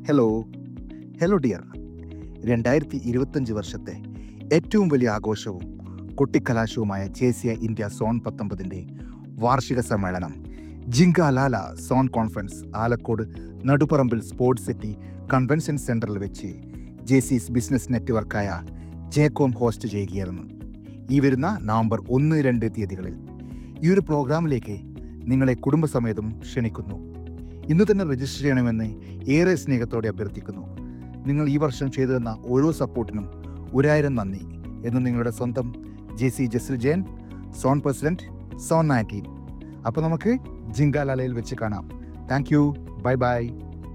hello hello dear രണ്ടായിരത്തി ഇരുപത്തഞ്ച് വർഷത്തെ ഏറ്റവും വലിയ ആഘോഷവും കുട്ടിക്കലാശവുമായ ചേസിയ ഇന്ത്യ സോൺ പത്തൊമ്പതിൻ്റെ വാർഷിക സമ്മേളനം Jingalala zone conference Alakode Naduparambil sports city convention സെൻറ്ററിൽ വെച്ച് ജേസീസ് ബിസിനസ് നെറ്റ്വർക്കായ ജേകോം ഹോസ്റ്റ് ചെയ്യുകയായിരുന്നു ഈ വരുന്ന നവംബർ ഒന്ന് രണ്ട് തീയതികളിൽ ഈ ഒരു പ്രോഗ്രാമിലേക്ക് നിങ്ങളെ കുടുംബസമേതം ക്ഷണിക്കുന്നു ഇന്ന് തന്നെ രജിസ്റ്റർ ചെയ്യണമെന്ന് ഏറെ സ്നേഹത്തോടെ അഭ്യർത്ഥിക്കുന്നു നിങ്ങൾ ഈ വർഷം ചെയ്തു തന്ന ഓരോ സപ്പോർട്ടിനും ഒരായിരം നന്ദി എന്ന് നിങ്ങളുടെ സ്വന്തം J C Jasil Jayan zone president zone nineteen അപ്പോൾ നമുക്ക് ജിങ്കാലാലയിൽ വെച്ച് കാണാം താങ്ക് യു ബൈ ബൈ